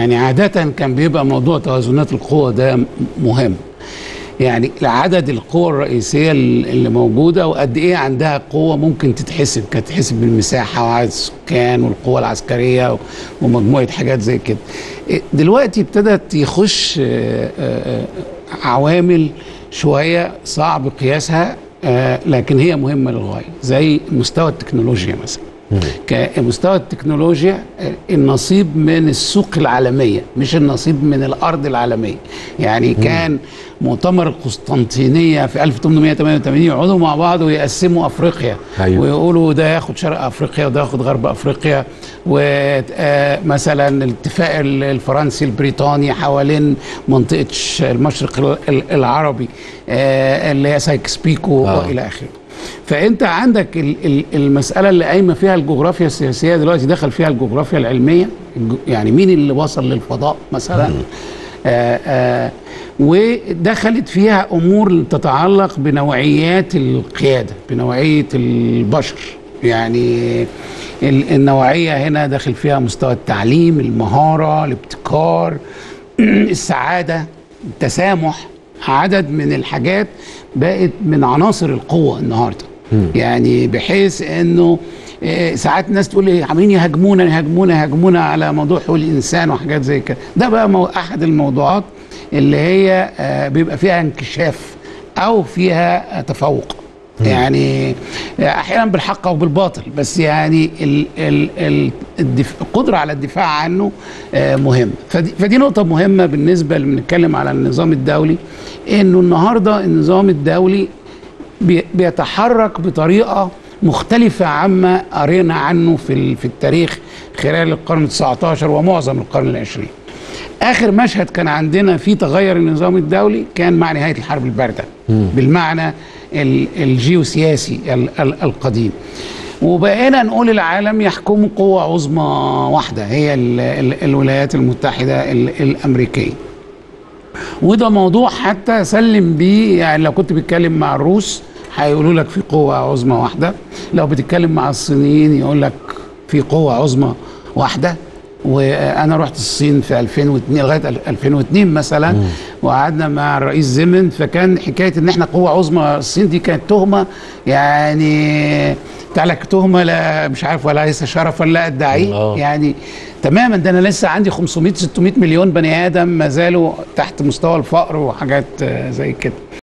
يعني عادة كان بيبقى موضوع توازنات القوى ده مهم يعني عدد القوى الرئيسية اللي موجودة وقد إيه عندها قوة ممكن تتحسب كانت تتحسب بالمساحة وعدد السكان والقوة العسكرية ومجموعة حاجات زي كده دلوقتي ابتدت يخش آه، آه، عوامل شوية صعب قياسها آه، لكن هي مهمة للغاية زي مستوى التكنولوجيا مثلا كمستوى التكنولوجيا آه، النصيب من السوق العالمية مش النصيب من الأرض العالمية يعني كان مؤتمر القسطنطينية في 1888 يقعدوا مع بعض ويقسموا أفريقيا أيوة. ويقولوا ده ياخد شرق أفريقيا وده ياخد غرب أفريقيا ومثلا الاتفاق الفرنسي البريطاني حوالين منطقة ش- المشرق ال- ال- العربي آه، اللي هي سايكس بيكو آه. وإلى آخره فانت عندك ال- ال- المساله اللي قايمه فيها الجغرافيا السياسيه دلوقتي دخل فيها الجغرافيا العلميه الج- يعني مين اللي وصل للفضاء مثلا آه آه ودخلت فيها امور تتعلق بنوعيات القياده بنوعيه البشر يعني ال- النوعيه هنا داخل فيها مستوى التعليم المهاره الابتكار السعاده التسامح عدد من الحاجات بقت من عناصر القوه النهارده يعني بحيث انه آه، ساعات الناس تقول لي عمالين يهاجمونا يهاجمونا يهاجمونا على موضوع حقوق الانسان وحاجات زي كده ده بقى مو احد الموضوعات اللي هي آه، بيبقى فيها انكشاف او فيها آه، تفوق يعني احيانا بالحق او بالباطل بس يعني ال ال ال الدف... القدره على الدفاع عنه آه، مهم فدي, فدي نقطه مهمه بالنسبه اللي بنتكلم على النظام الدولي انه النهارده النظام الدولي بي- بيتحرك بطريقه مختلفه عما قرينا عنه في ال- في التاريخ خلال القرن 19 ومعظم القرن العشرين اخر مشهد كان عندنا فيه تغير النظام الدولي كان مع نهايه الحرب البارده بالمعنى ال- الجيوسياسي ال- ال- القديم وبقينا نقول العالم يحكم قوة عظمى واحدة هي ال- ال- الولايات المتحدة ال- الأمريكية وده موضوع حتى سلم بيه يعني لو كنت بتتكلم مع الروس هيقولوا لك في قوة عظمى واحدة لو بتتكلم مع الصينيين يقول لك في قوة عظمى واحدة وانا رحت الصين في 2002 لغايه 2002 مثلا وقعدنا مع الرئيس زيمن فكان حكايه ان احنا قوه عظمى الصين دي كانت تهمه يعني تعلك تهمه لا مش عارف ولا ليس شرفا لا ادعيه آه. يعني تماما ده انا لسه عندي 500 600 مليون بني ادم ما زالوا تحت مستوى الفقر وحاجات آه، زي كده